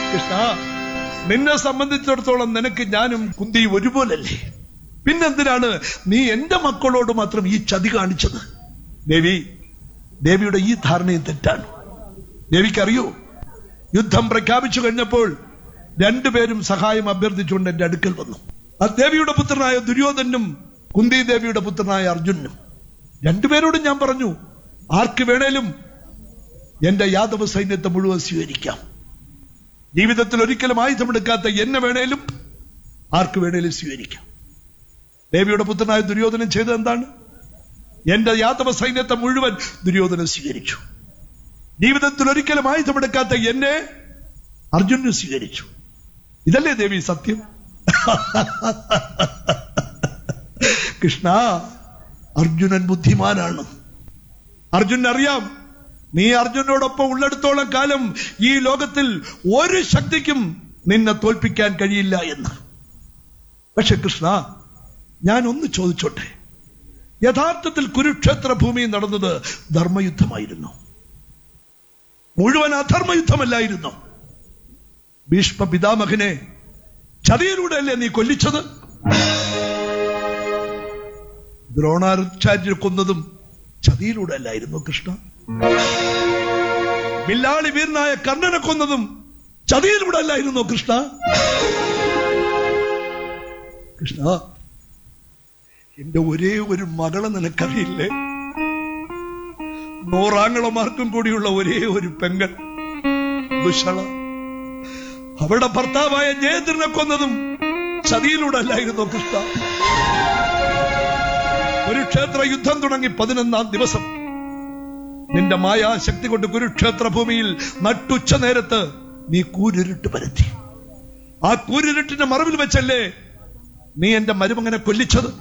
കൃഷ്ണ നിന്നെ സംബന്ധിച്ചിടത്തോളം നിനക്ക് ഞാനും കുന്തി ഒരുപോലല്ലേ പിന്നെന്തിനാണ് നീ എന്റെ മക്കളോട് മാത്രം ഈ ചതി കാണിച്ചത് ദേവി ദേവിയുടെ ഈ ധാരണയും തെറ്റാണ് ദേവിക്കറിയോ യുദ്ധം പ്രഖ്യാപിച്ചു കഴിഞ്ഞപ്പോൾ രണ്ടുപേരും സഹായം അഭ്യർത്ഥിച്ചുകൊണ്ട് എന്റെ അടുക്കൽ വന്നു ആ ദേവിയുടെ പുത്രനായ ദുര്യോധനും കുന്തി ദേവിയുടെ പുത്രനായ അർജുനും രണ്ടുപേരോടും ഞാൻ പറഞ്ഞു ആർക്ക് വേണേലും എന്റെ യാദവ സൈന്യത്തെ മുഴുവൻ സ്വീകരിക്കാം ജീവിതത്തിൽ ഒരിക്കലും ആയുധമെടുക്കാത്ത എന്നെ വേണേലും ആർക്ക് വേണേലും സ്വീകരിക്കാം ദേവിയുടെ പുത്രനായ ദുര്യോധനൻ ചെയ്തത് എന്താണ് എന്റെ യാദവ സൈന്യത്തെ മുഴുവൻ ദുര്യോധനൻ സ്വീകരിച്ചു ജീവിതത്തിൽ ഒരിക്കലും ആയുധമെടുക്കാത്ത എന്നെ അർജുനൻ സ്വീകരിച്ചു ഇതല്ലേ ദേവി സത്യം കൃഷ്ണ അർജുനൻ ബുദ്ധിമാനാണ് അർജുനൻ അറിയാം നീ അർജുനോടൊപ്പം ഉള്ളിടത്തോളം കാലം ഈ ലോകത്തിൽ ഒരു ശക്തിക്കും നിന്നെ തോൽപ്പിക്കാൻ കഴിയില്ല എന്ന് പക്ഷെ കൃഷ്ണ ഞാൻ ഒന്ന് ചോദിച്ചോട്ടെ യഥാർത്ഥത്തിൽ കുരുക്ഷേത്ര ഭൂമി നടന്നത് ധർമ്മയുദ്ധമായിരുന്നു മുഴുവൻ അധർമ്മയുദ്ധമല്ലായിരുന്നു ഭീഷ്മ പിതാമഹനെ ചതിയിലൂടെയല്ലേ നീ കൊല്ലിച്ചത് ദ്രോണാചാര്യർ കൊന്നതും ചതിയിലൂടെ അല്ലായിരുന്നു കൃഷ്ണ ബില്ലാളി വീരനായ കർണനെ കൊന്നതും ചതിയിലൂടെ അല്ലായിരുന്നു കൃഷ്ണ കൃഷ്ണ എന്റെ ഒരേ ഒരു മകളെ നിനക്കറിയില്ലേ നൂറാങ്ങളമാർക്കും കൂടിയുള്ള ഒരേ ഒരു പെങ്ങൾ ദുഷള അവളുടെ ഭർത്താവായ ജയദ്രനെ കൊന്നതും ചതിയിലൂടെ അല്ലായിരുന്നു കൃഷ്ണ ഒരു ക്ഷേത്ര യുദ്ധം തുടങ്ങി പതിനൊന്നാം ദിവസം നിന്റെ മായാശക്തി കൊണ്ട് കുരുക്ഷേത്ര ഭൂമിയിൽ നട്ടുച്ച നേരത്ത് നീ കൂരിരുട്ട് പരത്തി ആ കൂരിരുട്ടിന്റെ മറവിൽ വെച്ചല്ലേ നീ എന്റെ മരുമകനെ കൊല്ലിച്ചത്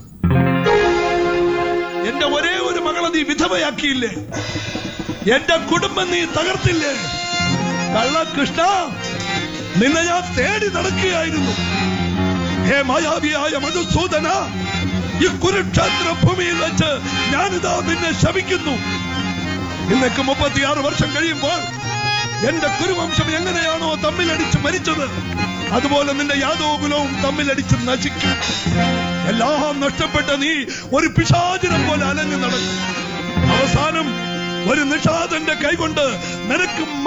എന്റെ ഒരേ ഒരു മകളെ നീ വിധവയാക്കിയില്ലേ എന്റെ കുടുംബം നീ തകർത്തില്ലേ കള്ളകൃഷ്ണ നിന്നെ ഞാൻ തേടി നടക്കുകയായിരുന്നു ഹേ മായാവിയായ മധുസൂദന ഈ കുരുക്ഷേത്ര ഭൂമിയിൽ വെച്ച് ഞാനിതാ നിന്നെ ശപിക്കുന്നു ഇന്നേക്ക് മുപ്പത്തിയാറ് വർഷം കഴിയുമ്പോൾ എന്റെ കുരുവംശം എങ്ങനെയാണോ തമ്മിലടിച്ച് മരിച്ചത് അതുപോലെ നിന്റെ യാദവകുലവും തമ്മിലടിച്ച് നശിക്കും എല്ലാം നഷ്ടപ്പെട്ട നീ ഒരു പിശാചിനം പോലെ അലഞ്ഞു നടക്കും അവസാനം ഒരു നിഷാദന്റെ കൈകൊണ്ട് നിനക്ക്